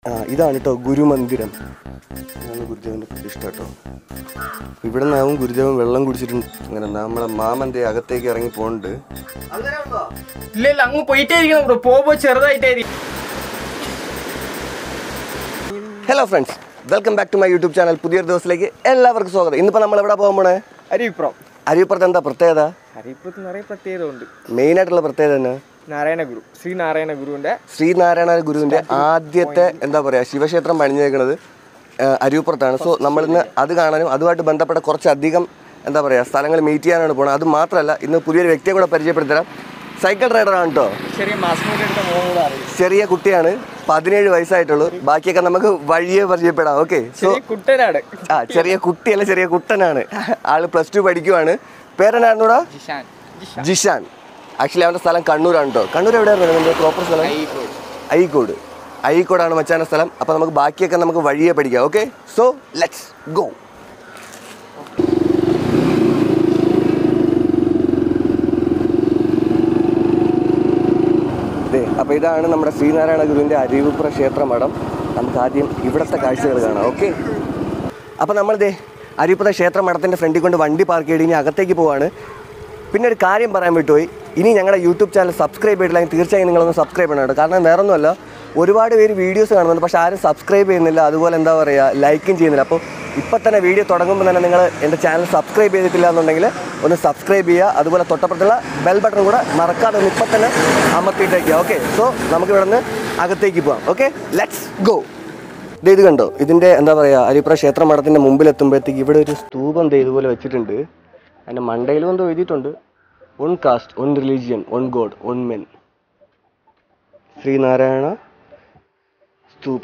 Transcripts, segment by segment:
ആ ഇതാണ് കേട്ടോ ഗുരുമന്ദിരം ഇതാണ് ഗുരുദേവൻ്റെ പ്രതിഷ്ഠ കേട്ടോ ഇവിടെ നിന്നാവും ഗുരുദേവൻ വെള്ളം കുടിച്ചിട്ട് അങ്ങനെ നമ്മളെ മാമൻ്റെ അകത്തേക്ക് ഇറങ്ങി പോകുന്നുണ്ട് ഇല്ല ഇല്ല അങ്ങ് പോയിട്ടേ ഇരിക്കണം ബ്രോ പോകുമ്പോ ചെറുതായിട്ടായിരിക്കും hello friends welcome back to my YouTube channel പുതിയൊരു ദിവസത്തിലേക്ക് എല്ലാവർക്കും സ്വാഗതം ഇന്നിപ്പോൾ നമ്മൾ എവിടെ പോകാൻ പോണേ അരിവിപ്രം അരിപ്പുറത്ത് എന്താ പ്രത്യേകത അരിവിപ്പുറത്ത് നിറയെ പ്രത്യേകത ഉണ്ട് മെയിനായിട്ടുള്ള പ്രത്യേകത തന്നെ നാരായണ ഗുരു ശ്രീ നാരായണ ഗുരുവിന്റെ ശ്രീനാരായണ ഗുരുവിൻ്റെ ആദ്യത്തെ എന്താ പറയുക ശിവക്ഷേത്രം പണിഞ്ഞേക്കുന്നത് അരിപ്പുറത്താണ് സോ നമ്മളിന്ന് അത് കാണാനും അതുമായിട്ട് ബന്ധപ്പെട്ട കുറച്ചധികം എന്താ പറയുക സ്ഥലങ്ങൾ മീറ്റ് ചെയ്യാനാണ് പോകുന്നത് അത് മാത്രമല്ല ഇന്ന് പുതിയൊരു വ്യക്തിയെ കൂടെ പരിചയപ്പെടുത്തരാം സൈക്കിൾ റൈഡറാണ് കേട്ടോ ചെറിയ മാസ്മൂട്ട് എടുത്ത മോഹം കൂടെ അറിയും ചെറിയ കുട്ടിയാണ് പതിനേഴ് വയസ്സായിട്ടുള്ളൂ ബാക്കിയൊക്കെ നമുക്ക് വഴിയെ പരിചയപ്പെടാം ഓക്കെ സോ ചെറിയ കുട്ടനാട് ആ ചെറിയ കുട്ടിയല്ല ചെറിയ കുട്ടനാണ് ആള് പ്ലസ് ടു പഠിക്കുവാണ് പേരെന്നായിരുന്നൂടാ ജിഷാൻ ജിഷാൻ ജിഷാൻ ആക്ച്വലി അവൻ്റെ സ്ഥലം കണ്ണൂരാണ് കേട്ടോ കണ്ണൂർ എവിടെയായിരുന്നു നിന്റെ പ്രോപ്പർ സ്ഥലം അഴീക്കോട് അഴീക്കോടാണ് മച്ചാൻ്റെ സ്ഥലം അപ്പോൾ നമുക്ക് ബാക്കിയൊക്കെ നമുക്ക് വഴിയെ പഠിക്കാം ഓക്കെ സോ ലെറ്റ്സ് ഗോ അപ്പോൾ ഇതാണ് നമ്മുടെ ശ്രീനാരായണ ഗുരുവിൻ്റെ അരുവിപ്പുറ ക്ഷേത്ര മഠം നമുക്ക് ആദ്യം ഇവിടുത്തെ കാഴ്ചകൾ കാണാം ഓക്കെ അപ്പോൾ നമ്മൾ ദേ അരിപ്പുറ ക്ഷേത്ര മഠത്തിൻ്റെ ഫ്രണ്ടിൽ കൊണ്ട് വണ്ടി പാർക്ക് ചെയ്ത് ഇനി അകത്തേക്ക് പോവാണ് പിന്നെ ഒരു കാര്യം പറയാൻ വിട്ടുപോയി ഇനി ഞങ്ങളുടെ യൂട്യൂബ് ചാനൽ സബ്സ്ക്രൈബ് ചെയ്തില്ലെങ്കിൽ തീർച്ചയായും നിങ്ങളൊന്ന് സബ്സ്ക്രൈബ് ചെയ്യണം കേട്ടോ കാരണം വേറെ ഒന്നുമല്ല ഒരുപാട് പേര് വീഡിയോസ് കാണുന്നുണ്ട് പക്ഷേ ആരും സബ്സ്ക്രൈബ് ചെയ്യുന്നില്ല അതുപോലെ എന്താ പറയുക ലൈക്കും ചെയ്യുന്നില്ല അപ്പോൾ ഇപ്പം തന്നെ വീഡിയോ തുടങ്ങുമ്പോൾ തന്നെ നിങ്ങൾ എൻ്റെ ചാനൽ സബ്സ്ക്രൈബ് ചെയ്തിട്ടില്ല എന്നുണ്ടെങ്കിൽ ഒന്ന് സബ്സ്ക്രൈബ് ചെയ്യുക അതുപോലെ തൊട്ടപ്പുറത്തുള്ള ബെൽ ബട്ടൺ കൂടെ മറക്കാതെ ഒന്ന് ഇപ്പം തന്നെ അമർത്തിയിട്ടേക്കുക ഓക്കെ സോ നമുക്ക് ഇവിടെ നിന്ന് അകത്തേക്ക് പോവാം ഓക്കെ ലെറ്റ്സ് ഗോ ദേ ഇത് കണ്ടോ ഇതിന്റെ എന്താ പറയാ അരിപ്പുറ ക്ഷേത്ര മഠത്തിന്റെ മുമ്പിൽ എത്തുമ്പോഴത്തേക്ക് ഇവിടെ ഒരു സ്തൂപം ദേ ഇതുപോലെ വെച്ചിട്ടുണ്ട് അതിന്റെ മണ്ടയിലും എന്തോ എഴുതിയിട്ടുണ്ട് one caste one religion one God one men Sreenarayana സ്തൂപ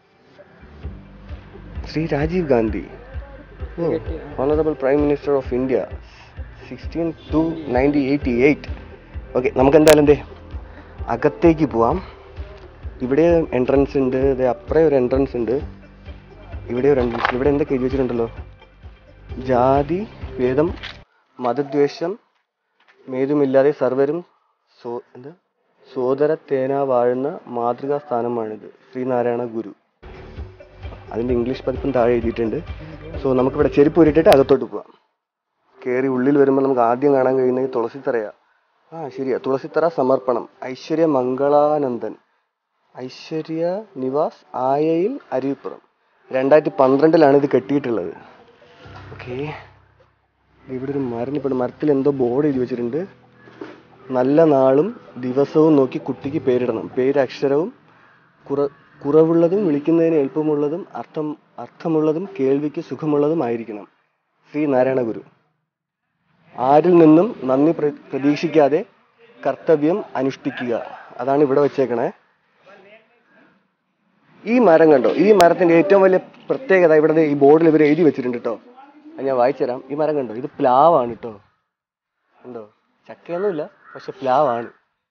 Shri Rajiv Gandhi honourable prime minister of India sixteen two nineteen eighty eight okay നമുക്ക് എന്തായാലും എന്തേ അകത്തേക്ക് പോവാം ഇവിടെ എൻട്രൻസ് ഉണ്ട് ദേ അപ്പുറേ ഒരു എൻട്രൻസ് ഉണ്ട് ഇവിടെ ഒരു എൻട്രൻസ് ഇവിടെ എന്തൊക്കെ എഴുതി വെച്ചിട്ടുണ്ടല്ലോ ജാതി ഭേദം മതദ്വേഷം മേതുമില്ലാതെ സർവരും സോ എന്താ സോദരത്തേന വാഴുന്ന മാതൃകാ സ്ഥാനമാണിത് ശ്രീനാരായണ ഗുരു അതിൻ്റെ ഇംഗ്ലീഷ് പതിപ്പും താഴെ എഴുതിയിട്ടുണ്ട് സോ നമുക്കിവിടെ ചെരുപ്പ് ഉരുട്ടിട്ട് അകത്തോട്ട് പോവാം കയറി ഉള്ളിൽ വരുമ്പോൾ നമുക്ക് ആദ്യം കാണാൻ കഴിയുന്നത് തുളസിത്തറയാ ആ ശരിയാ തുളസിത്തറ സമർപ്പണം ഐശ്വര്യ മംഗളാനന്ദൻ ഐശ്വര്യ നിവാസ് ആയയിൽ അരുവിപ്പുറം രണ്ടായിരത്തി പന്ത്രണ്ടിലാണ് ഇത് കെട്ടിയിട്ടുള്ളത് ഓക്കെ ഇവിടെ ഒരു മരം ഇപ്പോൾ മരത്തിൽ എന്തോ ബോർഡ് എഴുതി വെച്ചിട്ടുണ്ട് നല്ല നാളും ദിവസവും നോക്കി കുട്ടിക്ക് പേരിടണം പേര് അക്ഷരവും കുറ കുറവുള്ളതും വിളിക്കുന്നതിന് എളുപ്പമുള്ളതും അർത്ഥം അർത്ഥമുള്ളതും കേൾവിക്ക് സുഖമുള്ളതും ആയിരിക്കണം ശ്രീ നാരായണ ഗുരു ആരിൽ നിന്നും നന്ദി പ്ര- പ്രതീക്ഷിക്കാതെ കർത്തവ്യം അനുഷ്ഠിക്കുക അതാണ് ഇവിടെ വെച്ചേക്കണേ ഈ മരം കണ്ടോ ഈ മരത്തിന്റെ ഏറ്റവും വലിയ പ്രത്യേകത ഇവിടെ ദേ ഈ ബോർഡിൽ ഇവർ എഴുതി വെച്ചിട്ടുണ്ട് കേട്ടോ അത് ഞാൻ വായിച്ചുതരാം ഈ മരം കണ്ടോ ഇത് പ്ലാവാണ് കേട്ടോ കണ്ടോ ചക്കയൊന്നുമില്ല പക്ഷെ പ്ലാവാണ്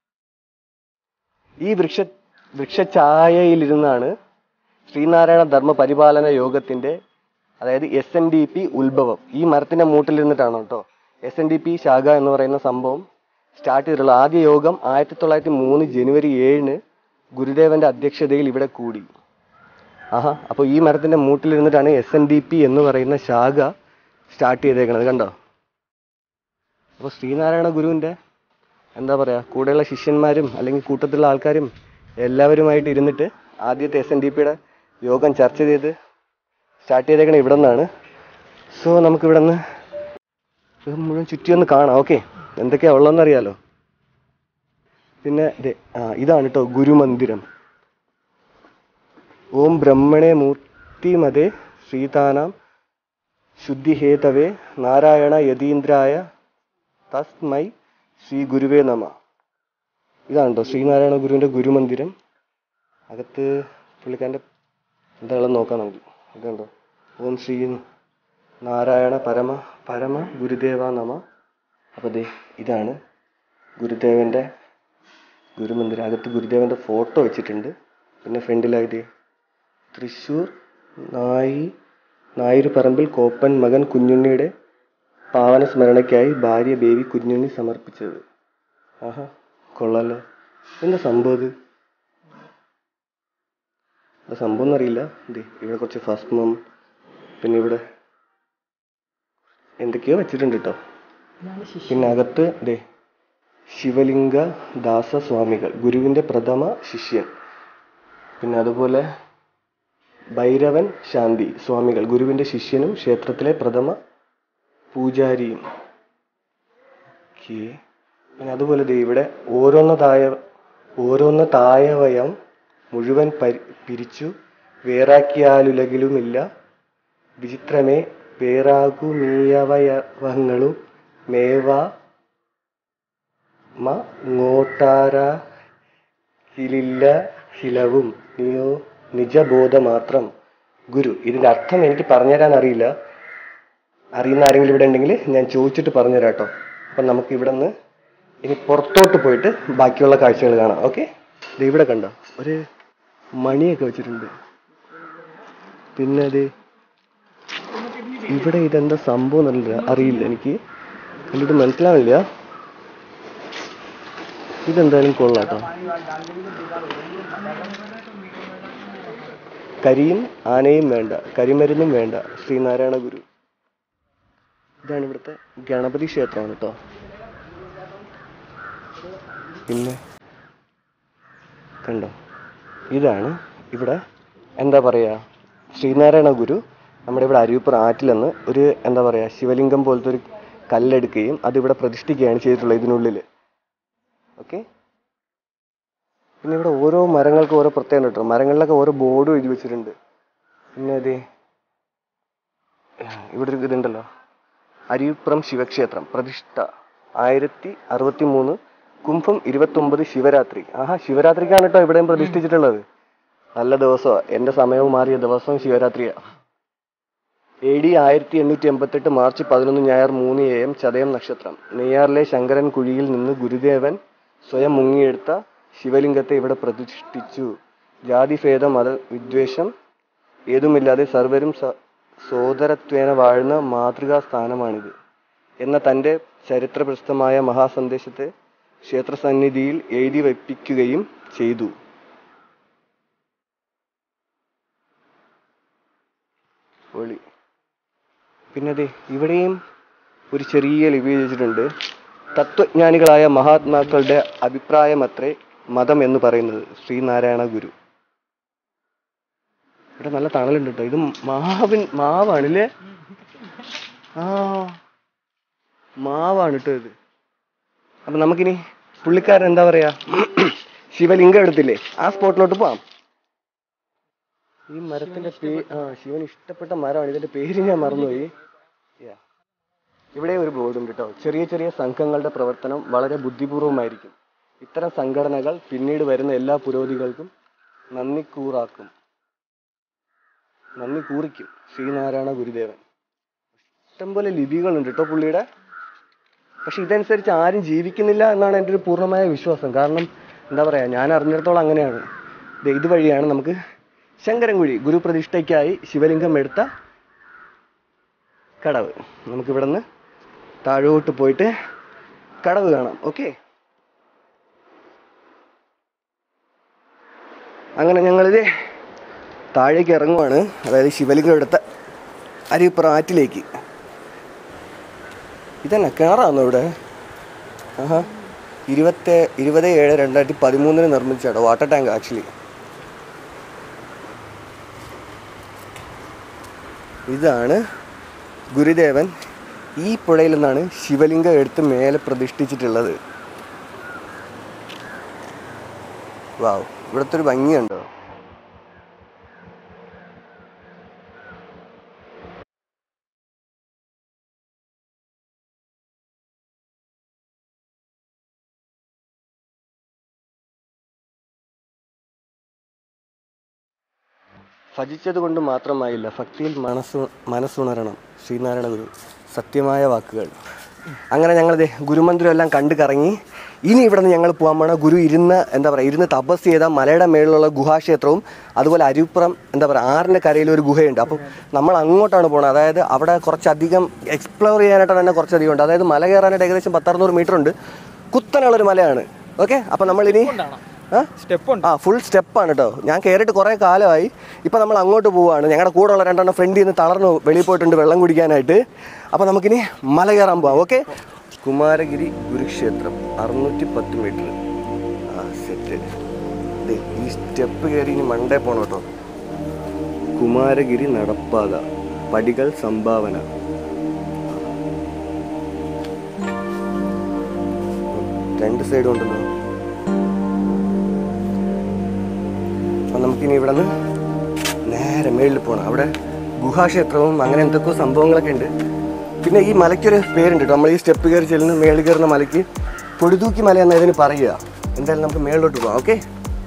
ഈ വൃക്ഷ വൃക്ഷഛായയിലിരുന്നാണ് ശ്രീനാരായണ ധർമ്മ പരിപാലന യോഗത്തിന്റെ അതായത് എസ് എൻ ഡി പി ഉത്ഭവം ഈ മരത്തിന്റെ മൂട്ടിലിരുന്നിട്ടാണ് കേട്ടോ എസ് എൻ ഡി പി ശാഖ എന്ന് പറയുന്ന സംഭവം സ്റ്റാർട്ട് ചെയ്തിട്ടുള്ളത് ആദ്യ യോഗം ആയിരത്തി തൊള്ളായിരത്തി മൂന്ന് ജനുവരി ഏഴിന് ഗുരുദേവന്റെ അധ്യക്ഷതയിൽ ഇവിടെ കൂടി ആഹാ അപ്പോൾ ഈ മരത്തിന്റെ മൂട്ടിലിരുന്നിട്ടാണ് എസ് എൻ ഡി പി എന്ന് പറയുന്ന ശാഖ സ്റ്റാർട്ട് ചെയ്തേക്കണത് കണ്ടോ അപ്പോൾ ശ്രീനാരായണ ഗുരുവിന്റെ എന്താ പറയാ കൂടെയുള്ള ശിഷ്യന്മാരും അല്ലെങ്കിൽ കൂട്ടത്തിലുള്ള ആൾക്കാരും എല്ലാവരുമായിട്ട് ഇരുന്നിട്ട് ആദ്യത്തെ എസ് എൻ ഡി പിയുടെ യോഗം ചർച്ച ചെയ്ത് സ്റ്റാർട്ട് ചെയ്തേക്കണ ഇവിടെ നിന്നാണ് സോ നമുക്ക് ഇവിടെ നിന്ന് ഇത് മുഴുവൻ ചുറ്റി ഒന്ന് കാണാം ഓക്കെ എന്തൊക്കെയാ ഉള്ളതെന്ന് അറിയാലോ പിന്നെ ദേ, ആ ഇതാണ് കേട്ടോ ഗുരുമന്ദിരം ഓം ബ്രഹ്മണേ മൂർത്തിമതേ ശ്രീതാനാം ശുദ്ധിഹേതവേ നാരായണ യതീന്ദ്രായ തസ്മൈ ശ്രീ ഗുരുവേ നമ ഇതാണ് കേട്ടോ ശ്രീനാരായണ ഗുരുവിൻ്റെ ഗുരുമന്ദിരം അകത്ത് പുള്ളിക്കാരൻ്റെ എന്താണെന്ന് നോക്കാം നമുക്ക് ഇതുണ്ടോ ഓം ശ്രീ നാരായണ പരമ പരമ ഗുരുദേവ നമ അപ്പോൾ ദേ ഇതാണ് ഗുരുദേവൻ്റെ ഗുരുമന്ദിരം അകത്ത് ഗുരുദേവൻ്റെ ഫോട്ടോ വെച്ചിട്ടുണ്ട് പിന്നെ ഫ്രണ്ടിലായിട്ട് തൃശ്ശൂർ നായി നായര് പറമ്പിൽ കോപ്പൻ മകൻ കുഞ്ഞുണ്ണിയുടെ പാവന സ്മരണയ്ക്കായി ഭാര്യ ബേബി കുഞ്ഞുണ്ണി സമർപ്പിച്ചത് ആഹാ കൊള്ളാലോ എന്താ സംഭവം ഇത് എന്താ സംഭവം എന്നറിയില്ല ദേ ഇവിടെ കുറച്ച് ഭസ്മം പിന്നെ ഇവിടെ എന്തൊക്കെയോ വെച്ചിട്ടുണ്ട് കേട്ടോ പിന്നെ അകത്ത് ദേ ശിവലിംഗ ദാസ സ്വാമികൾ ഗുരുവിന്റെ പ്രഥമ ശിഷ്യൻ പിന്നെ അതുപോലെ ഭൈരവൻ ശാന്തി സ്വാമികൾ ഗുരുവിന്റെ ശിഷ്യനും ക്ഷേത്രത്തിലെ പ്രഥമ പൂജാരിയും ഓക്കേ. പിന്നെ അതുപോലെ ദേ ഇവിടെ ഓരോന്ന് തായ ഓരോന്ന് തായവയം മുഴുവൻ പരി പിരിച്ചു വേറാക്കിയാലുലകിലുമില്ല വിചിത്രമേ വേറാകുമീയവയവങ്ങളും മേവാ മ ngോട്ടാര ഹിലില്ല ഹിലവും നീയോ നിജബോധ മാത്രം ഗുരു ഇതിന്റെ അർത്ഥം എനിക്ക് പറഞ്ഞുതരാൻ അറിയില്ല അറിയുന്ന ആരെങ്കിലും ഇവിടെ ഉണ്ടെങ്കിൽ ഞാൻ ചോദിച്ചിട്ട് പറഞ്ഞുതരാം കേട്ടോ അപ്പം നമുക്ക് ഇവിടെ നിന്ന് ഇനി പുറത്തോട്ട് പോയിട്ട് ബാക്കിയുള്ള കാഴ്ചകൾ കാണാം ഓക്കെ ഇവിടെ കണ്ടോ ഒരു മണിയൊക്കെ വെച്ചിട്ടുണ്ട് പിന്നെ അത് ഇവിടെ ഇതെന്താ സംഭവം എന്നറിയില്ല അറിയില്ല എനിക്ക് കണ്ടിട്ട് മനസ്സിലാവില്ല ഇതെന്തായാലും കൊള്ളാട്ടോ കരിയും ആനയും വേണ്ട കരിമരുന്നും വേണ്ട ശ്രീനാരായണ ഗുരു ഇതാണ് ഇവിടുത്തെ ഗണപതി ക്ഷേത്രമാണ് കേട്ടോ പിന്നെ കണ്ടോ ഇതാണ് ഇവിടെ എന്താ പറയാ ശ്രീനാരായണ ഗുരു നമ്മുടെ ഇവിടെ അരുവിപ്പുറം ആറ്റിൽ നിന്ന് ഒരു എന്താ പറയാ ശിവലിംഗം പോലത്തെ ഒരു കല്ലെടുക്കുകയും അത് ഇവിടെ പ്രതിഷ്ഠിക്കുകയാണ് ചെയ്തിട്ടുള്ളത് ഇതിനുള്ളിൽ ഓക്കെ പിന്നെ ഇവിടെ ഓരോ മരങ്ങൾക്ക് ഓരോ പ്രത്യേകത കേട്ടോ മരങ്ങളിലൊക്കെ ഓരോ ബോർഡും എഴുതി വെച്ചിട്ടുണ്ട് പിന്നെ അതെ ഇവിടെ ഒരു ഇതുണ്ടല്ലോ അരിയുപ്രം ശിവക്ഷേത്രം പ്രതിഷ്ഠ ആയിരത്തി അറുപത്തി മൂന്ന് കുംഭം ഇരുപത്തി ഒമ്പത് ശിവരാത്രി ആഹാ ശിവരാത്രിക്കാണ് കേട്ടോ ഇവിടെയും പ്രതിഷ്ഠിച്ചിട്ടുള്ളത് നല്ല ദിവസമാ എന്റെ സമയവും മാറിയ ദിവസവും ശിവരാത്രിയാ എ ഡി ആയിരത്തി എണ്ണൂറ്റി എൺപത്തെട്ട് മാർച്ച് പതിനൊന്ന് ഞായർ മൂന്ന് എ എം ചതയം നക്ഷത്രം നെയ്യാറിലെ ശങ്കരൻ കുഴിയിൽ നിന്ന് ഗുരുദേവൻ സ്വയം മുങ്ങിയെടുത്ത ശിവലിംഗത്തെ ഇവിടെ പ്രതിഷ്ഠിച്ചു ജാതിഭേദ മത വിദ്വേഷം ഏതുമില്ലാതെ സർവരും സ- സോദരത്വേന വാഴുന്ന മാതൃകാ സ്ഥാനമാണിത് എന്ന തന്റെ ചരിത്രപ്രസിദ്ധമായ മഹാസന്ദേശത്തെ ക്ഷേത്രസന്നിധിയിൽ എഴുതി വയ്പ്പിക്കുകയും ചെയ്തു ഒളി പിന്നെ അതെ ഇവിടെയും ഒരു ചെറിയ ലിപി വെച്ചിട്ടുണ്ട് തത്വജ്ഞാനികളായ മഹാത്മാക്കളുടെ അഭിപ്രായമത്രേ മതം എന്ന് പറയുന്നത് ശ്രീനാരായണ ഗുരു ഇവിടെ നല്ല തണലുണ്ട് കേട്ടോ ഇത് മാവിൻ മാവാണല്ലേ ആ മാവാണ് കേട്ടോ ഇത് അപ്പൊ നമുക്കിനി പുള്ളിക്കാരൻ എന്താ പറയാ ശിവലിംഗം എടുത്തില്ലേ ആ സ്പോട്ടിലോട്ട് പോവാം ഈ മരത്തിന്റെ പേ ആ ശിവൻ ഇഷ്ടപ്പെട്ട മരമാണ് ഇതിന്റെ പേര് ഞാൻ മറന്നുപോയി Yeah. ഇവിടെ ഒരു ബോർഡ് ഉണ്ട് കേട്ടോ ചെറിയ ചെറിയ സംഘങ്ങളുടെ പ്രവർത്തനം വളരെ ബുദ്ധിപൂർവമായിരിക്കും ഇത്തരം സംഘടനകൾ പിന്നീട് വരുന്ന എല്ലാ പുരോഗതികൾക്കും നന്ദി കൂറാക്കും നന്ദി കൂറിക്കും ശ്രീനാരായണ ഗുരുദേവൻ ഇഷ്ടംപോലെ ലിപികളുണ്ട് കേട്ടോ പുള്ളിയുടെ പക്ഷെ ഇതനുസരിച്ച് ആരും ജീവിക്കുന്നില്ല എന്നാണ് എൻ്റെ ഒരു പൂർണ്ണമായ വിശ്വാസം കാരണം എന്താ പറയാ ഞാൻ അറിഞ്ഞിടത്തോളം അങ്ങനെയാണ് ദേ ഇതുവഴിയാണ് നമുക്ക് ശങ്കരൻകുഴി ഗുരുപ്രതിഷ്ഠയ്ക്കായി ശിവലിംഗം എടുത്ത കടവ് നമുക്ക് ഇവിടെ നിന്ന് താഴോട്ട് പോയിട്ട് കടവ് കാണാം ഓക്കെ അങ്ങനെ ഞങ്ങളിത് താഴേക്ക് ഇറങ്ങുവാണ് അതായത് ശിവലിംഗം എടുത്ത അരിപ്പുറം ആറ്റിലേക്ക് ഇതന്നെ കിണറാണോ ഇവിടെ ആഹാ ഇരുപത്തി ഇരുപത് ഏഴ് രണ്ടായിരത്തി പതിമൂന്നിന് നിർമ്മിച്ചാട്ടോ വാട്ടർ ടാങ്ക് ആക്ച്വലി ഇതാണ് ഗുരുദേവൻ ഈ പുഴയിൽ നിന്നാണ് ശിവലിംഗം എടുത്ത് മേലെ പ്രതിഷ്ഠിച്ചിട്ടുള്ളത് വാവ് ഇവിടുത്തെ ഒരു ഭംഗിയുണ്ടോ ഭജിച്ചത് കൊണ്ട് മാത്രമായില്ല ഭക്തിയിൽ മനസ്സു മനസ്സുണരണം ശ്രീനാരായണ ഗുരു സത്യമായ വാക്കുകൾ അങ്ങനെ ഞങ്ങൾ ദേ ഗുരുമന്ദിരം എല്ലാം കണ്ടു കറങ്ങി ഇനി ഇവിടെ നിന്ന് ഞങ്ങൾ പോകാൻ പോണ ഗുരു ഇരുന്ന് എന്താ പറയുക ഇരുന്ന് തപസ് ചെയ്ത മലയുടെ മേളിലുള്ള ഗുഹാക്ഷേത്രവും അതുപോലെ അരുപ്പുറം എന്താ പറയുക ആറിൻ്റെ കരയിൽ ഒരു ഗുഹയുണ്ട് അപ്പം നമ്മൾ അങ്ങോട്ടാണ് പോണത് അതായത് അവിടെ കുറച്ചധികം എക്സ്പ്ലോർ ചെയ്യാനായിട്ട് തന്നെ കുറച്ചധികം ഉണ്ട് അതായത് മല കയറാനായിട്ട് ഏകദേശം പത്തറുന്നൂറ് മീറ്റർ ഉണ്ട് കുത്തനുള്ളൊരു മലയാണ് ഓക്കെ അപ്പം നമ്മളിനി ആ സ്റ്റെപ്പ് ഉണ്ട് ആ ഫുൾ സ്റ്റെപ്പാണ് കേട്ടോ ഞാൻ കയറിയിട്ട് കുറേ കാലമായി ഇപ്പം നമ്മൾ അങ്ങോട്ട് പോവുകയാണ് ഞങ്ങളുടെ കൂടെ ഉള്ള രണ്ടെണ്ണം ഫ്രണ്ടിൽ നിന്ന് തളർന്നു വെളിയിൽ പോയിട്ടുണ്ട് വെള്ളം കുടിക്കാനായിട്ട് അപ്പോൾ നമുക്കിനി മല കയറാൻ പോവാം ഓക്കെ കുമാരഗിരി കുരുക്ഷേത്രം അറുന്നൂറ്റി പത്ത് മീറ്റർ ആ സെറ്റ് ദേ ഈ സ്റ്റെപ്പ് കയറി ഇനി മണ്ടേ പോകണം കേട്ടോ കുമാരഗിരി നടപ്പാത പടികൾ സംഭാവന രണ്ട് സൈഡും ഉണ്ടല്ലോ അപ്പം നമുക്കിനി ഇവിടെ നിന്ന് നേരെ മേളിൽ പോകണം അവിടെ ഗുഹാക്ഷേത്രവും അങ്ങനെ എന്തൊക്കെയോ സംഭവങ്ങളൊക്കെ ഉണ്ട് പിന്നെ ഈ മലയ്ക്കൊരു പേരുണ്ട് കേട്ടോ നമ്മൾ ഈ സ്റ്റെപ്പ് കയറി ചെല്ലുന്ന മേളിൽ കയറുന്ന മലയ്ക്ക് പൊടിതൂക്കി മല എന്ന ഇതിന് പറയുക എന്തായാലും നമുക്ക് മേളിലോട്ട് പോകാം ഓക്കെ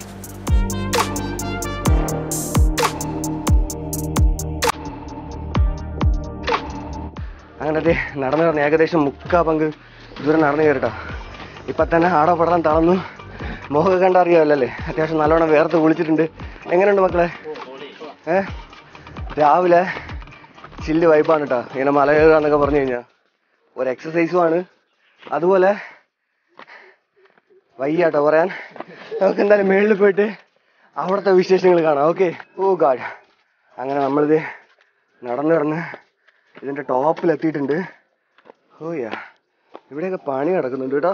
അങ്ങനെ അതെ നടന്നു നടന്ന് ഏകദേശം മുക്കാ പങ്ക് ദൂരം നടന്നു കയറിട്ടോ ഇപ്പം തന്നെ ആടോ പടം തളർന്നു മുഖമൊക്കെ കണ്ടറിയാമല്ലേ അത്യാവശ്യം നല്ലോണം വേർത്ത് കുളിച്ചിട്ടുണ്ട് എങ്ങനെയുണ്ട് മക്കളെ ഏ രാവിലെ ചില്ല് വൈബാണ് കേട്ടോ ഇങ്ങനെ മല കയറുക പറഞ്ഞു കഴിഞ്ഞാൽ ഒരു എക്സസൈസും ആണ് അതുപോലെ വയ്യാട്ടോ പറയാൻ നമുക്ക് എന്തായാലും മേളിൽ പോയിട്ട് അവിടുത്തെ വിശേഷങ്ങൾ കാണാം ഓക്കെ ഓ ഗാഡ് അങ്ങനെ നമ്മളിത് നടന്നു നടന്ന് ഇതിന്റെ ടോപ്പിൽ എത്തിയിട്ടുണ്ട് ഓയ്യാ ഇവിടെയൊക്കെ പണി നടക്കുന്നുണ്ട് കേട്ടോ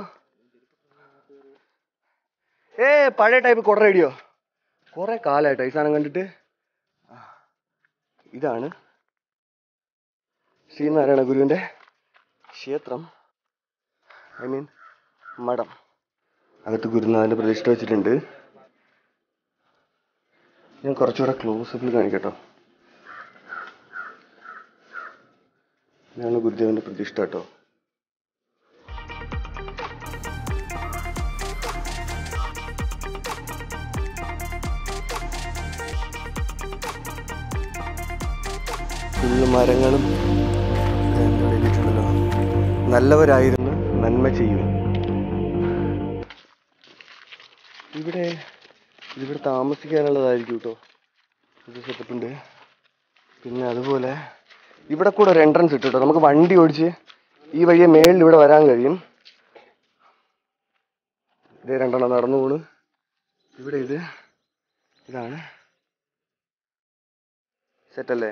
ഏ പഴയ ടൈപ്പ് കുട റേഡിയോ കുറെ കാലമായിട്ടോ ഈ സാധനം കണ്ടിട്ട് ആ, ഇതാണ് ശ്രീനാരായണ ഗുരുവിന്റെ ക്ഷേത്രം ഐ മീൻ മഠം അകത്ത് ഗുരുനാഥന്റെ പ്രതിഷ്ഠ വെച്ചിട്ടുണ്ട് ഞാൻ കുറച്ചുകൂടെ ക്ലോസപ്പിൽ കാണിക്കട്ടോ ഇതാണ് ഗുരുദേവന്റെ പ്രതിഷ്ഠ കേട്ടോ ഫുള്ള് മരങ്ങളും എന്താ എഴുതിയിട്ടുണ്ടല്ലോ നല്ലവരായിരുന്നു നന്മ ചെയ്യും ഇവിടെ ഇവിടെ താമസിക്കാനുള്ളതായിരിക്കും കേട്ടോ ഇത് സെറ്റപ്പ് ഉണ്ട് പിന്നെ അതുപോലെ ഇവിടെ കൂടെ ഒരു എൻട്രൻസ് ഇട്ടു കേട്ടോ നമുക്ക് വണ്ടി ഓടിച്ച് ഈ വഴിയെ മേളിൽ ഇവിടെ വരാൻ കഴിയും ഇതേ രണ്ടെണ്ണം നടന്നു പോണ് ഇവിടെ ഇത് ഇതാണ് സെറ്റല്ലേ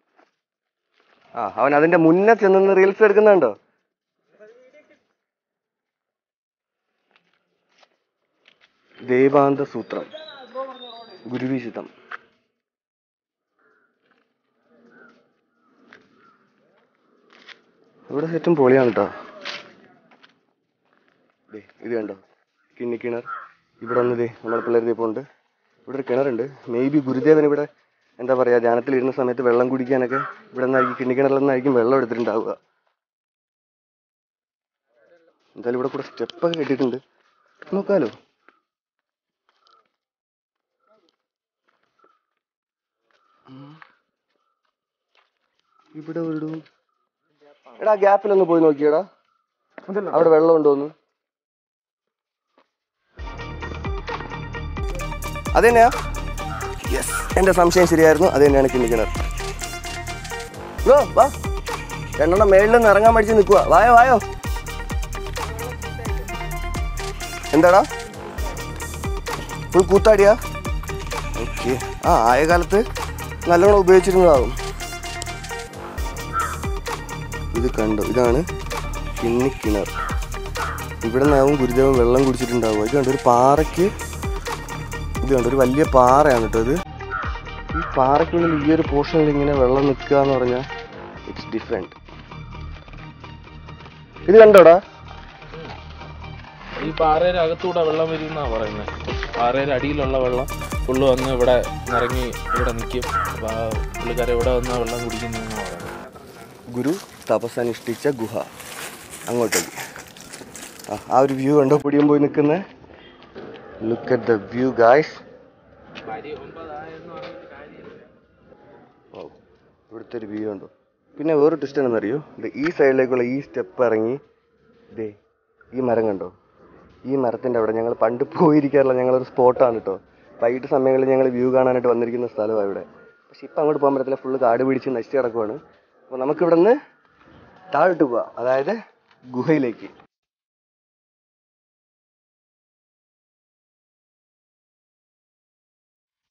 ആ അവൻ അതിന്റെ മുന്നേ ചെന്ന് റീൽസ് എടുക്കുന്നുണ്ടോ ദേവാന്ത സൂത്രം ഗുരുവിശിതം ഇവിടെ ഏറ്റവും പൊളിയാണ് കേട്ടോ ദേ ഇത് കണ്ടോ കിണ്ണിക്കിണർ ഇവിടെ ഒന്ന് ദേ നമ്മുടെ പിള്ളേർ ദേ ഉണ്ട് ഇവിടെ ഒരു കിണറുണ്ട് മേ ബി ഗുരുദേവൻ ഇവിടെ എന്താ പറയാ ധ്യാനത്തിൽ ഇരുന്ന സമയത്ത് വെള്ളം കുടിക്കാനൊക്കെ ഇവിടെ നിന്നായിരിക്കും കിണ്ണിക്കിണറിൽ നിന്നായിരിക്കും വെള്ളം എടുത്തിട്ടുണ്ടാവുക എന്തായാലും ഇവിടെ കൂടെ സ്റ്റെപ്പൊക്കെ കെട്ടിയിട്ടുണ്ട് നോക്കാലോ ഉം. ഇവിടെ ഒരു എടാ ഗ്യാപ്പിലൊന്ന് പോയി നോക്കിയടാ അവിടെ വെള്ളം ഉണ്ടോന്ന് അതെന്നെയാ യെസ് എന്റെ സംശയം ശരിയായിരുന്നു അത് തന്നെയാണ് കിണ്ണിക്കിണർ ഓ വാ രണ്ടെണ്ണം മേളിൽ നിന്ന് ഇറങ്ങാൻ പഠിച്ച് നിൽക്കുക വായോ വായോ എന്താടാ ഫുൾ കൂത്താടിയാ ഓക്കെ ആ ആയ കാലത്ത് നല്ലോണം ഉപയോഗിച്ചിരുന്നതാവും ഇത് കണ്ടോ ഇതാണ് കിണ്ണിക്കിണർ ഇവിടെ നിന്നാവും ഗുരുദേവൻ വെള്ളം കുടിച്ചിട്ടുണ്ടാവുക ഇത് കണ്ടോ ഒരു പാറയ്ക്ക് ഇത് കണ്ടോ ഒരു വലിയ പാറയാണ് കേട്ടോ ഇത് ഈ പാറയ്ക്കുള്ളിൽ ഈ ഒരു പോർഷനിൽ ഇങ്ങനെ വെള്ളം നിൽക്കുക എന്ന് പറഞ്ഞാൽ ഇറ്റ്സ് ഡിഫറെൻറ്റ് ഇത് കണ്ടോടാ ഈ പാറയുടെ അകത്തൂടെ വെള്ളം വരും എന്നാ പറയുന്നത് പാറയുടെ അടിയിലുള്ള വെള്ളം ഫുള്ള് വന്ന് ഇവിടെ ഇറങ്ങി ഇവിടെ നിൽക്കും അപ്പോൾ ആ പുള്ളിക്കാരെ ഇവിടെ വന്ന് വെള്ളം കുടിക്കുന്നതെന്നാണ് പറയുന്നത് ഗുരു തപസ്സനുഷ്ഠിച്ച ഗുഹ അങ്ങോട്ടേക്ക് ആ, ആ ഒരു വ്യൂ കണ്ടോ പൊടിയും പോയി നിൽക്കുന്ന look at the view guys ഇവിടുത്തെ ഒരു വ്യൂ ഉണ്ടോ പിന്നെ വേറെ ട്വിസ്റ്റ് എന്താണെന്നറിയോ ഇത് ഈ സൈഡിലേക്കുള്ള ഈ സ്റ്റെപ്പ് ഇറങ്ങി ദേ ഈ മരം കണ്ടോ ഈ മരത്തിൻ്റെ അവിടെ ഞങ്ങൾ പണ്ട് പോയിരിക്കാറുള്ള ഞങ്ങളൊരു സ്പോട്ടാണ് കേട്ടോ വൈകിട്ട് സമയങ്ങളിൽ ഞങ്ങൾ വ്യൂ കാണാനായിട്ട് വന്നിരിക്കുന്ന സ്ഥലമാണ് ഇവിടെ പക്ഷെ ഇപ്പം അങ്ങോട്ട് പോകാൻ പറ്റത്തില്ല ഫുള്ള് കാട് പിടിച്ച് നശിച്ച് കിടക്കുവാണ് അപ്പോൾ നമുക്കിവിടെ നിന്ന് താഴോട്ട് പോവാം അതായത് ഗുഹയിലേക്ക്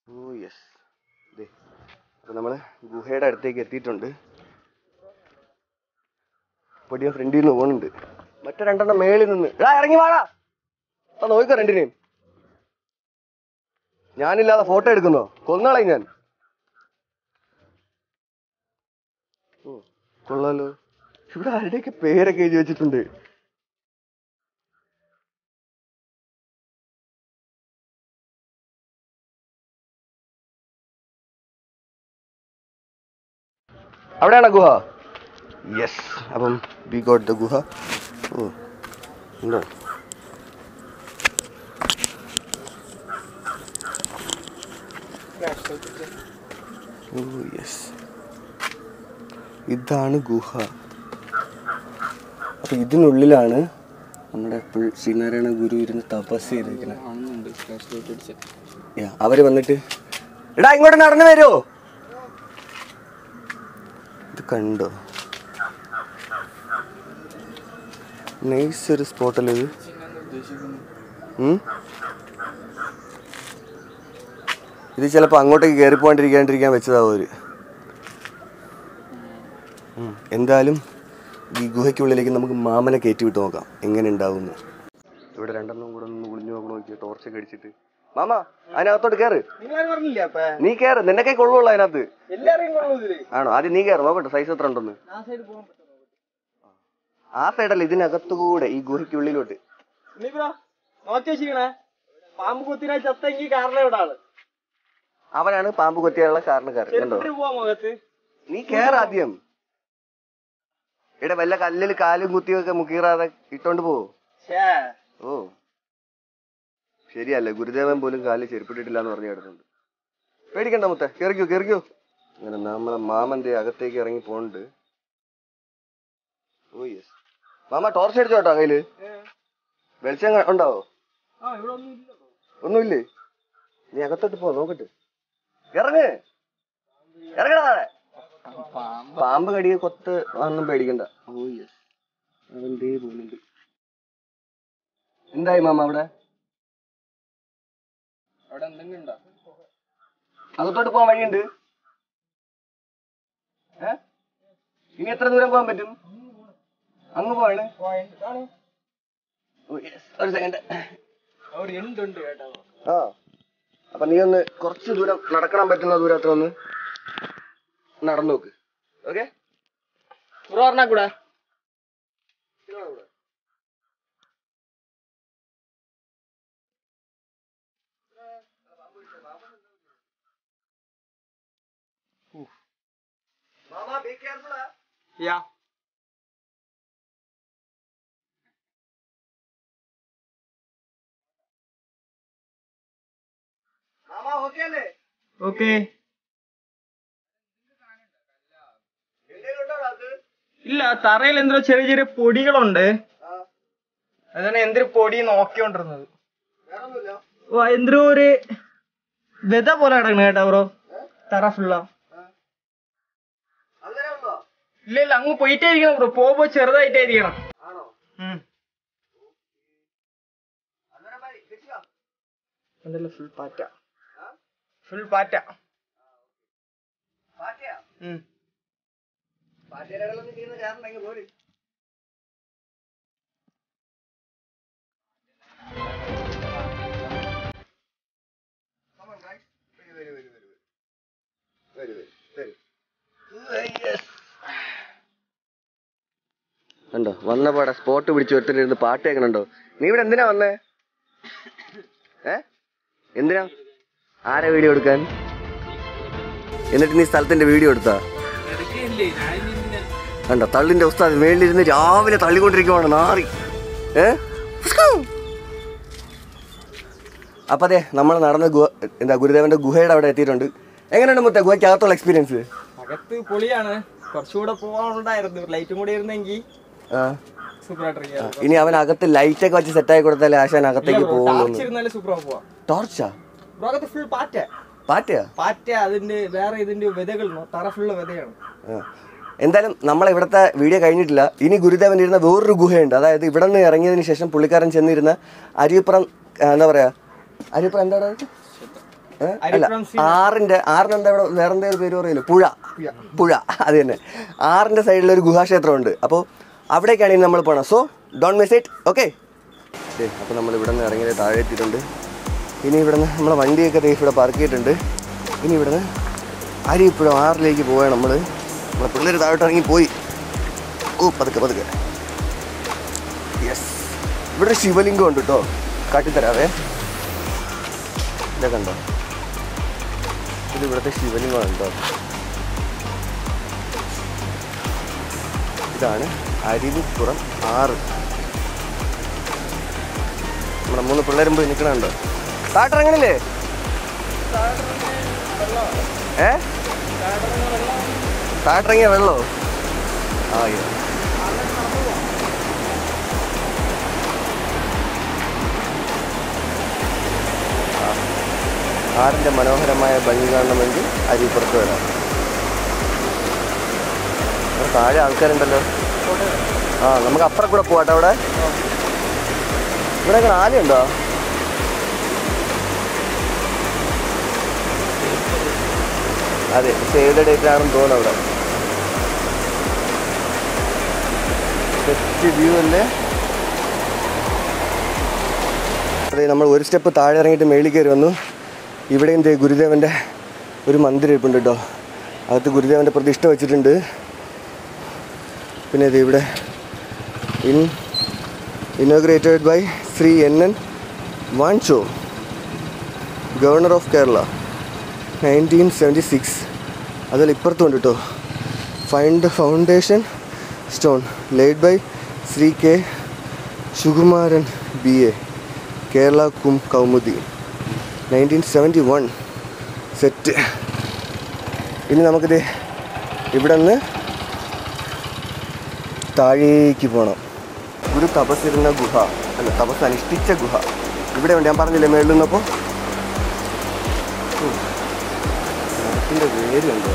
ഓ യെസ് അതെ അപ്പോൾ നമ്മൾ ഗുഹയുടെ അടുത്തേക്ക് എത്തിയിട്ടുണ്ട് പൊടിയ ഫ്രണ്ടിൽ നിന്ന് പോകുന്നുണ്ട് മറ്റേ രണ്ടെണ്ണം മേളിൽ നിന്ന് എടാ ഇറങ്ങി വാടാ ആ നോക്കിക്കോ രണ്ടിനെയും ഞാനില്ലാതെ ഫോട്ടോ എടുക്കുന്നോ കൊന്നാളെ ഞാൻ ഓ കൊള്ളാലോ ഇവിടെ ആരുടെയൊക്കെ പേരൊക്കെ എഴുതി വെച്ചിട്ടുണ്ട് അവിടെയാണോ ഗുഹ യെസ് അപ്പം വി ഗോട്ട് ദ ഗുഹ ഓ ഉണ്ടോ ഓ യെസ് ഇതാണ് ഗുഹ അപ്പൊ ഇതിനുള്ളിലാണ് നമ്മുടെ ഇപ്പോൾ ശ്രീനാരായണ ഗുരു ഇരുന്ന് തപസ് ചെയ്തിരിക്കുന്നത് Yeah, അവര് വന്നിട്ട് എടാ ഇങ്ങോട്ട് നടന്നു വരുമോ ഇത് കണ്ടോ നൈസ് ഒരു സ്പോട്ടല്ലേ ഇത് ഉം? ഇത് ചിലപ്പോൾ അങ്ങോട്ടേക്ക് കയറി പോകാണ്ടിരിക്കാണ്ടിരിക്കാൻ വെച്ചതാവും അവര് ഉം. എന്തായാലും ഈ ഗുഹയ്ക്കുള്ളിലേക്ക് നമുക്ക് മാമനെ കയറ്റി വിട്ട് നോക്കാം എങ്ങനെ ഉണ്ടാവുന്നു ഇവിടെ രണ്ടെണ്ണം കൂടെ ഒന്ന് ഒളിഞ്ഞു നോക്കണം നോക്കി ടോർച്ചൊക്കെ അടിച്ചിട്ട് മാമ അതിനകത്തോട്ട് കയറ് നിങ്ങളാരും പറഞ്ഞില്ല അപ്പൊ നീ കയറ് നിന്നൊക്കെ കൊള്ളുള്ളൂ അതിനകത്ത് എല്ലാരെയും കൊള്ളൂ ഇതില് ആണോ ആദ്യം നീ കയറ് നോക്കട്ടെ സൈസ് എത്ര ഉണ്ടെന്ന് ആ സൈഡ് പോകാൻ പറ്റുമോ ആ സൈഡല്ല ഇതിനകത്തുകൂടെ ഈ ഗുഹയ്ക്കുള്ളിലോട്ട് നീ ബ്രോ നോക്കി വെച്ചിരിക്കണേ പാമ്പ് കുത്തിനാ ചത്തെങ്കിൽ കാരണം ഇവിടെ ആള് അവനാണ് പാമ്പ് കൊത്തിയാനുള്ള കാരണക്കാരൻ കണ്ടോ ചെറുപ്പിട്ട് പോവാ മുഖത്ത് നീ കേറ് ആദ്യം ഇവിടെ വല്ല കല്ലിൽ കാലും കുത്തിയൊക്കെ മുക്കീറാതെ ഇട്ടോണ്ട് പോ ഛേ ഓ ശരിയല്ലേ ഗുരുദേവൻ പോലും കാലിൽ ചെരുപ്പിട്ടിട്ടില്ല എന്ന് പറഞ്ഞു കിടന്നുണ്ട് പേടിക്കണ്ട മുത്ത കേറിക്കോ കേറിക്കോ അങ്ങനെ നമ്മളെ മാമന്റെ അകത്തേക്ക് ഇറങ്ങി പോണ്ട് ഓ യെസ് മാമ ടോർച്ച് അടിച്ചോ കേട്ടോ കയ്യില് വെളിച്ചം ക- ഉണ്ടാവോ ആ ഇവിടെ ഒന്നും ഇല്ല ഒന്നുമില്ലേ നീ അകത്തോട്ട് പോ നോക്കട്ടെ ഇറങ്ങ് ഇറങ്ങണ താഴെ പാമ്പ് കടിയെ കൊത്ത് ഒന്നും പേടിക്കണ്ട ഓ യെസ് അവൻ ദേ പോകുന്നുണ്ട് എന്തായി മാമ അവിടെ അവിടെ എന്തെങ്കിലും ഉണ്ടോ അകത്തോട്ട് പോകാൻ വഴിയുണ്ട് ഏ ഇനി എത്ര ദൂരം പോകാൻ പറ്റും അങ്ങ് പോവാണ് ഓ, yes. ഒരു സെക്കൻഡ് അവിടെ എന്തുണ്ട് കേട്ടോ ആ അപ്പൊ നീ ഒന്ന് കുറച്ച് ദൂരം നടക്കണം പറ്റുന്ന ദൂരത്തിൽ ഒന്ന് നടന്നു നോക്ക് ഓക്കെ ബ്രോ പറഞ്ഞാ കൂടെ യാ ഓക്കെ ഇല്ല തറയിൽ എന്തോ ചെറിയ ചെറിയ പൊടികളുണ്ട് അതാണ് എന്തൊരു പൊടി നോക്കിക്കൊണ്ടിരുന്നത് ഓ എന്തോ ഒരു വിത പോലെ കിടക്കണ കേട്ടോ ബ്രോ തറ ഫുള്ള ഇല്ല ഇല്ല അങ്ങ് പോയിട്ടേ ഇരിക്കണം ബ്രോ പോകുമ്പോ ചെറുതായിട്ടേ ഇരിക്കണം ആണോ ഉം. അതല്ല ഫുൾ പാറ്റ ഫുൾ പാറ്റ പാറ്റയാ ഉം. പാറ്റയുടെ ഇടയിലൊന്നും ചെയ്യുന്ന ചേർന്നുണ്ടെങ്കിൽ പോര് Come on, guys. വരൂ, വരൂ, വരൂ, വരൂ, വരൂ. വരൂ, വരൂ, വരൂ. Yes. കണ്ടോ വന്ന പാടെ സ്പോട്ട് പിടിച്ച് ഒരുത്തരുന്ന് പാട്ട് കേൾക്കണുണ്ടോ നീ ഇവിടെ എന്തിനാ വന്നേ ഏ എന്തിനാ ആരെ വീഡിയോ എടുക്കാൻ എന്നിട്ട് നീ സ്ഥലത്തിന്റെ വീഡിയോ എടുത്താ കണ്ടോ തള്ളിന്റെ ഉസ്താദ് മേളിലിരുന്ന് രാവിലെ തള്ളിക്കൊണ്ടിരിക്കുവാണ് നാറി ഏ അപ്പൊ അതെ നമ്മൾ നടന്ന ഗുഹ എന്താ ഗുരുദേവന്റെ ഗുഹയുടെ അവിടെ എത്തിയിട്ടുണ്ട് എങ്ങനെയുണ്ട് മുത്ത ഗുഹയ്ക്കകത്തുള്ള എക്സ്പീരിയൻസ് അകത്ത് പൊളിയാണ് കുറച്ചുകൂടെ പോവാനുണ്ടായിരുന്നു ലൈറ്റും കൂടി ഇരുന്നെങ്കിൽ സൂപ്പർ ആയിട്ട് ഇനി അവൻ അകത്ത് ലൈറ്റ് ഒക്കെ വെച്ച് സെറ്റായി കൊടുത്താലേ ആശാൻ അകത്തേക്ക് പോകുള്ളൂ ഇരുന്നാലും സൂപ്പർ പോവാം ടോർച്ചാ ബ്രോ അകത്ത് ഫുൾ പാറ്റ പാറ്റയാ പാറ്റ അതിന്റെ വേറെ ഇതിന്റെ വിതകൾ തറ ഫുള്ള് വിതയാണ് ആ. എന്തായാലും നമ്മളെ ഇവിടുത്തെ വീഡിയോ കഴിഞ്ഞിട്ടില്ല ഇനി ഗുരുദേവൻ ഇരുന്ന വേറൊരു ഗുഹയുണ്ട് അതായത് ഇവിടെ നിന്ന് ഇറങ്ങിയതിന് ശേഷം പുള്ളിക്കാരൻ ചെന്നിരുന്ന അരിയപ്പുറം ആ, എന്താ പറയാ അരിയപ്പുറം എന്താണ് അത്? ഏ? അല്ല ആറിന്റെ ആറിന് എന്താ ഇവിടെ വേറെ എന്തെങ്കിലും പേര് പറയില്ല പുഴ പുഴ അത് തന്നെ ആറിന്റെ സൈഡിൽ ഒരു ഗുഹാക്ഷേത്രമുണ്ട് അപ്പോൾ അവിടേക്കാണ് ഇനി നമ്മൾ പോകണം so don't miss it okay അപ്പോൾ നമ്മൾ ഇവിടെ നിന്ന് ഇറങ്ങിയത് താഴെ എത്തിയിട്ടുണ്ട് ഇനി ഇവിടെ നിന്ന് നമ്മളെ വണ്ടിയൊക്കെ ദേ ഇവിടെ പാർക്ക് ചെയ്തിട്ടുണ്ട് ഇനി ഇവിടെ നിന്ന് അരിപ്പുഴ ആറിലേക്ക് പോവാണ് നമ്മൾ നമ്മളെ പിള്ളേർ താഴോട്ട് ഇറങ്ങി പോയി ഓ പതുക്കെ പതുക്കെ യെസ് ഇവിടെ ഒരു ശിവലിംഗം ഉണ്ട് കേട്ടോ കാട്ടിത്തരാവേ ഇതൊക്കെ ഉണ്ടോ ഇത് ഇവിടുത്തെ ശിവലിംഗമാണ് കേട്ടോ ഇതാണ് അരുവിപ്പുറം ആറ് നമ്മുടെ മൂന്ന് പിള്ളേരും പോയി നിൽക്കണുണ്ടോ താട്ടിറങ്ങണില്ലേ ഏ താട്ടിറങ്ങിയ വെള്ളോ ആ അയ്യോ ആറിൻ്റെ മനോഹരമായ ഭംഗി കാണണമെങ്കിൽ അരിപ്പുറത്ത് വരാം അവിടെ താഴെ ആൾക്കാരുണ്ടല്ലോ ആ നമുക്ക് അപ്പുറം കൂടെ പോവാട്ടോ അവിടെ ഇവിടെ ആലുണ്ടോ അതെ സേവ് ദ ഡേറ്റ് ആണെന്ന് തോന്നുന്നു അവിടെ ബെസ്റ്റ് വ്യൂ അല്ലേ അതെ നമ്മൾ ഒരു സ്റ്റെപ്പ് താഴെ ഇറങ്ങിയിട്ട് മേളിൽ കയറി വന്നു ഇവിടെയും ദേ ഗുരുദേവൻ്റെ ഒരു മന്ദിരം ഇരിപ്പുണ്ട് കേട്ടോ അകത്ത് ഗുരുദേവൻ്റെ പ്രതിഷ്ഠ വെച്ചിട്ടുണ്ട് പിന്നെ ഇത് ഇവിടെ in inaugurated by Shri N N Wancho governor of Kerala nineteen seventy six അതുപോലെ ഇപ്പുറത്തുണ്ട് കേട്ടോ find foundation stone laid by Shri K Sukumaran B A Kerala Kaumudi nineteen seventy one set ഇനി നമുക്കിത് ഇവിടെ നിന്ന് താഴേക്ക് പോകണം ഒരു തപസ്സിരുന്ന ഗുഹ അല്ല തപസ് അനുഷ്ഠിച്ച ഗുഹ ഇവിടെ ഉണ്ട് ഞാൻ പറഞ്ഞില്ലേ മേളിൽ നിന്നപ്പോൾ മരത്തിൻ്റെ വേരുണ്ടോ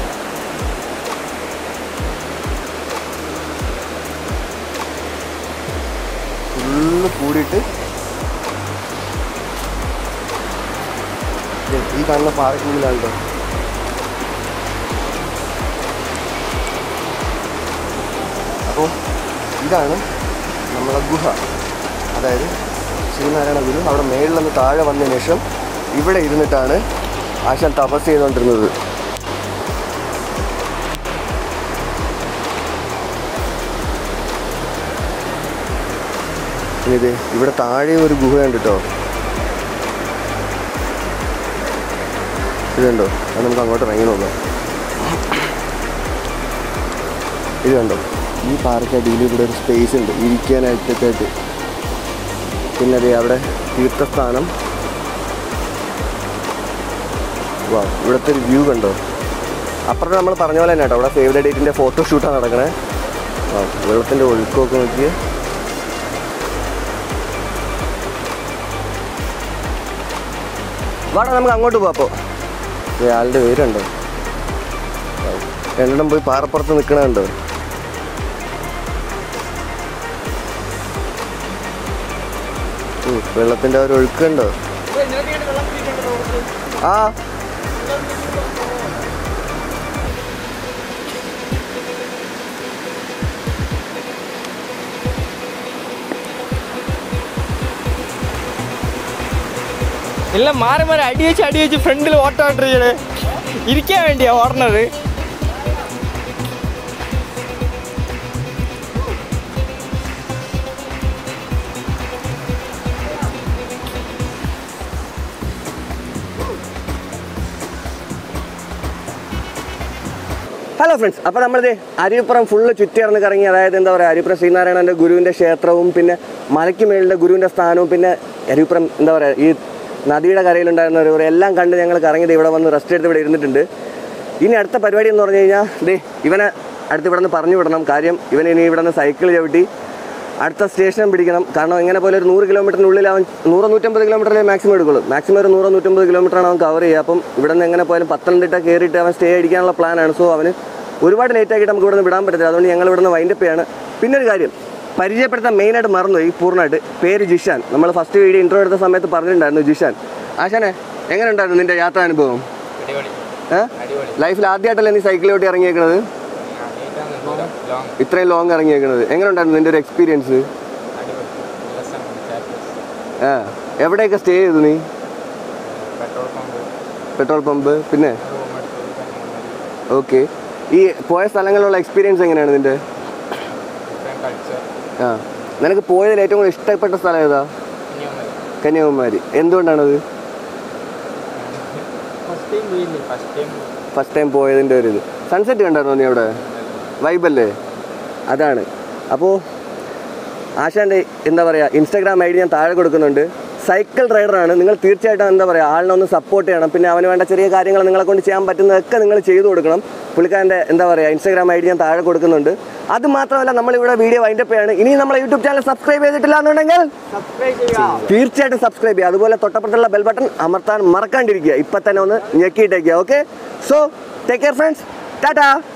ഫുള്ള് കൂടിയിട്ട് ദേ, ഈ കാണുന്ന പാറയ്ക്കുള്ളിലാണല്ലോ അപ്പോൾ ഇതാണ് നമ്മളെ ഗുഹ അതായത് ശ്രീനാരായണ ഗുരു അവിടെ മേളിൽ നിന്ന് താഴെ വന്നതിന് ശേഷം ഇവിടെ ഇരുന്നിട്ടാണ് ആശാൻ തപസ് ചെയ്തുകൊണ്ടിരുന്നത് ഇനി ഇത് ഇവിടെ താഴെ ഒരു ഗുഹയുണ്ട് കേട്ടോ ഇതുണ്ടോ അത് നമുക്ക് അങ്ങോട്ട് ഇറങ്ങി നോക്കാം ഇത് കണ്ടോ ഈ പാർക്കടിയിൽ ഇവിടെ ഒരു സ്പേസ് ഉണ്ട് ഇരിക്കാനായിട്ടൊക്കെ ആയിട്ട് പിന്നെ അതെ അവിടെ തീർത്ഥസ്ഥാനം വാ ഇവിടുത്തെ ഒരു വ്യൂ കണ്ടോ അപ്പുറത്ത് നമ്മൾ പറഞ്ഞ പോലെ തന്നെ കേട്ടോ അവിടെ സേവ് ദ ഡേറ്റിൻ്റെ ഫോട്ടോഷൂട്ടാണ് നടക്കണേ ആ വെള്ളത്തിൻ്റെ ഒഴുക്കൊക്കെ നോക്കിയേ വാടാ നമുക്ക് അങ്ങോട്ട് പോവാം അപ്പോൾ ആളുടെ പേരുണ്ടോ രണ്ടെണ്ണം പോയി പാറപ്പുറത്ത് നിൽക്കണുണ്ടോ ഉം, വെള്ളത്തിന്റെ ആ ഒരു ഒഴുക്കുണ്ടോ ആ എല്ലാം മാറി മാറി അടി വെച്ച് അടി വെച്ച് ഫ്രണ്ടിൽ ഓട്ടോ ഇട്ടിരിക്കണേ ഇരിക്കാൻ വേണ്ടിയാ ഓടണത് ഹലോ ഫ്രണ്ട്സ് അപ്പോൾ നമ്മളിത് അരിപ്പുറം ഫുള്ള് ചുറ്റിയിറന്ന് കറങ്ങി അതായത് എന്താ പറയുക അരിപ്പുറം ശ്രീനാരായണൻ്റെ ഗുരുവിൻ്റെ ക്ഷേത്രവും പിന്നെ മലയ്ക്ക് മേളിലെ ഗുരുവിൻ്റെ സ്ഥാനവും പിന്നെ അരിപ്പുറം എന്താ പറയുക ഈ നദിയുടെ കരയിലുണ്ടായിരുന്ന ഒരു ഒരു എല്ലാം കണ്ട് ഞങ്ങൾ കറങ്ങിയത് ഇവിടെ വന്ന് റെസ്റ്റ് എടുത്ത് ഇവിടെ ഇരുന്നിട്ടുണ്ട് ഇനി അടുത്ത പരിപാടി എന്ന് പറഞ്ഞു കഴിഞ്ഞാൽ ദേ ഇവനെ അടുത്ത് ഇവിടെ നിന്ന് പറഞ്ഞു വിടണം കാര്യം ഇവൻ ഇനി ഇവിടെ നിന്ന് സൈക്കിൾ ചവിട്ടി അടുത്ത സ്റ്റേഷൻ പിടിക്കണം കാരണം എങ്ങനെ പോലെ ഒരു നൂറ് കിലോമീറ്ററിനുള്ളിൽ അവൻ നൂറ് നൂറ്റമ്പത് കിലോമീറ്ററിലേ മാക്സിമം എടുക്കുള്ളൂ മാക്സിമം ഒരു നൂറ് നൂറ്റമ്പത് കിലോമീറ്ററാണ് അവൻ കവർ ചെയ്യുക അപ്പം ഇവിടെ നിന്ന് എങ്ങനെ പോയാലും പത്തനംതിട്ട കയറിയിട്ട് അവൻ സ്റ്റേ അടിക്കാനുള്ള പ്ലാനാണ് സോ അവന് ഒരുപാട് ലേറ്റ് ആക്കിയിട്ട് നമുക്ക് ഇവിടെ നിന്ന് വിടാൻ പറ്റത്തില്ല അതുകൊണ്ട് ഞങ്ങൾ ഇവിടെ നിന്ന് വൈൻഡപ്പ് ചെയ്യാണ് പിന്നെ ഒരു കാര്യം പരിചയപ്പെടുത്താൻ മെയിനായിട്ട് മറന്നുപോയി പൂർണ്ണമായിട്ട് പേര് ജിഷാൻ നമ്മൾ ഫസ്റ്റ് വീഡിയോ ഇൻട്രോ എടുത്ത സമയത്ത് പറഞ്ഞിട്ടുണ്ടായിരുന്നു ജിഷാൻ ആശാനെ എങ്ങനെ ഉണ്ടായിരുന്നു നിന്റെ യാത്രാനുഭവം അടിപൊളി ഏഹ് അടിപൊളി ലൈഫിൽ ആദ്യമായിട്ടല്ലേ നീ സൈക്കിൾ ഓട്ടി ഇറങ്ങിയേക്കണത് ലോങ് ഇത്രയും ലോങ് ഇറങ്ങിയേക്കണത് എങ്ങനെ ഉണ്ടായിരുന്നു നിന്റെ ഒരു എക്സ്പീരിയൻസ് അടിപൊളി രസമുണ്ട് ചാപ്റ്റേഴ്സ് ആ എവിടെയൊക്കെ സ്റ്റേ ചെയ്തു നീ പെട്രോൾ പമ്പ് പെട്രോൾ പമ്പ് പിന്നെ റൂം എടുത്ത് കന്യാകുമാരി ഓക്കെ ഈ പോയ സ്ഥലങ്ങളിലുള്ള എക്സ്പീരിയൻസ് എങ്ങനെയാണ് നിന്റെ ഡിഫറെൻറ്റ് കൾച്ചർ ആ നിനക്ക് പോയതിൽ ഏറ്റവും കൂടുതൽ ഇഷ്ടപ്പെട്ട സ്ഥലം ഏതാ കന്യാകുമാരി കന്യാകുമാരി എന്തുകൊണ്ടാണത് ഫസ്റ്റ് ടൈം പോയില്ലേ ഫസ്റ്റ് ടൈം ഫസ്റ്റ് ടൈം പോയതിൻ്റെ ഒരു ഇത് സൺസെറ്റ് കണ്ടായിരുന്നോ നീ അവിടെ വൈബല്ലേ അതാണ് അപ്പോൾ ആശാൻ്റെ എന്താ പറയുക ഇൻസ്റ്റാഗ്രാം ഐ ഡി ഞാൻ താഴെ കൊടുക്കുന്നുണ്ട് സൈക്കിൾ റൈഡറാണ് നിങ്ങൾ തീർച്ചയായിട്ടും എന്താ പറയുക ആളിനെ ഒന്ന് സപ്പോർട്ട് ചെയ്യണം പിന്നെ അവന് വേണ്ട ചെറിയ കാര്യങ്ങൾ നിങ്ങളെ കൊണ്ട് ചെയ്യാൻ പറ്റുന്നതൊക്കെ നിങ്ങൾ ചെയ്തു കൊടുക്കണം പുള്ളിക്കാരൻ്റെ എന്താ പറയുക ഇൻസ്റ്റാഗ്രാം ഐ ഡി ഞാൻ താഴെ കൊടുക്കുന്നുണ്ട് അത് മാത്രമല്ല നമ്മളിവിടെ വീഡിയോ വൈൻഡപ്പ് ചെയ്യാണ് ഇനി നമ്മളെ യൂട്യൂബ് ചാനൽ സബ്സ്ക്രൈബ് ചെയ്തിട്ടില്ല എന്നുണ്ടെങ്കിൽ സബ്സ്ക്രൈബ് ചെയ്യുക തീർച്ചയായിട്ടും സബ്സ്ക്രൈബ് ചെയ്യുക അതുപോലെ തൊട്ടപ്പുറത്തുള്ള ബെൽ ബട്ടൺ അമർത്താൻ മറക്കാണ്ടിരിക്കുക ഇപ്പം തന്നെ ഒന്ന് ഞെക്കിയിട്ടേക്കുക okay so take care friends Tata